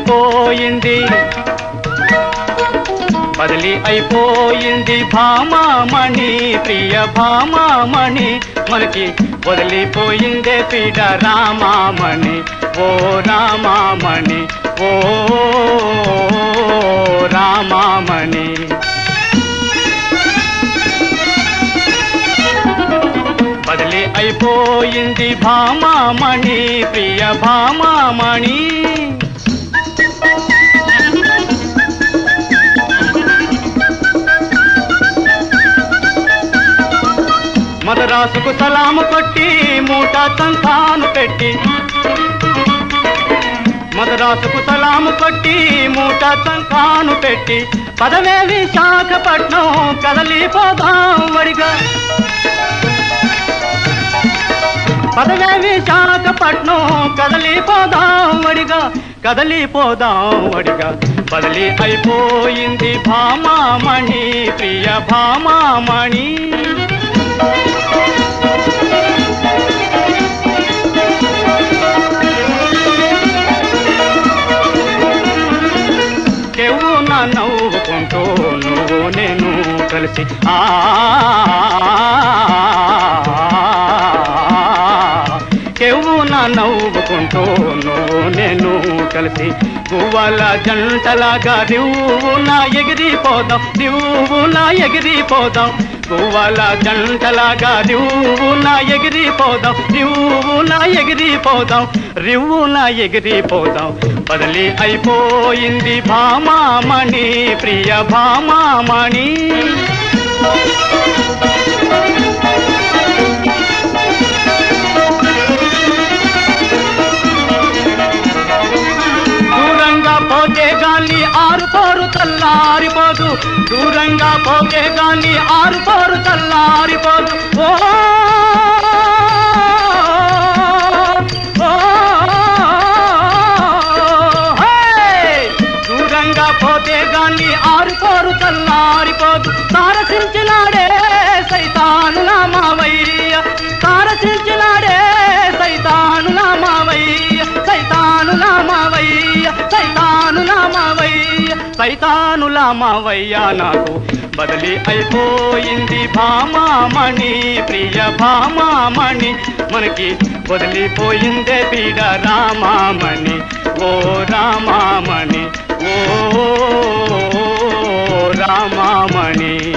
అయిపోయింది బదిలీ అయిపోయింది భామామణి ప్రియ భామామణి మనకి వదిలిపోయిందే పీడ రామామణి ఓ రామామణి ఓ రామామణి బదిలీ అయిపోయింది భామామణి ప్రియ భామామణి మదరాసుకు సలాము కొట్టి మూట సంతాను పెట్టి మదరాసుకు సలాము కొట్టి మూట సంతాను పెట్టి పదవే విశాఖపట్నం కదలిపోదాం వడిగా పదవే విశాఖపట్నం కదలిపోదాం వడిగా కదలిపోదాం వడిగా బదిలీ అయిపోయింది భామామణి ప్రియ భామామణి కేవు నా నవ్వుకుంటూ నువ్వు నేను కలిసి ఆ కేవు నా నవ్వుకుంటూ నువ్వు నేను కలిసి గువ్వల జంటలాగా నువ్వు నా ఎగిరిపోదాం నువ్వు నా ఎగిరిపోదాం గువ్వల జంటలాగా నువ్వు నా ఎగిరిపోదాం నువ్వు నా ఎగిరిపోదాం రివ్వు నా ఎగిరిపోదాం బదిలీ అయిపోయింది భామామణి ప్రియ భామామణి దూరంగా పోతే గాలి ఆరు పోరు తల్లారిపోదు దూరంగా పోతే గాలి ఆరు పోరు తల్లారిపోదు ఓ ఓ, హే! దూరంగా పోతే గాలి ఆరు పోరు తల్లారిపోదు తారసించినాడే సైతాను మావయ్య తారసించినాడే సైతాను మావయ్య సైతాను మావయ్య సైతాను మావయ్య సైతాను మావయ్య నాకు బదిలీ అయిపోయింది భామామణి ప్రియ భామామణి మనకి వదిలిపోయిందే పీడ రామామణి ఓ రామామణి ఓ రామామణి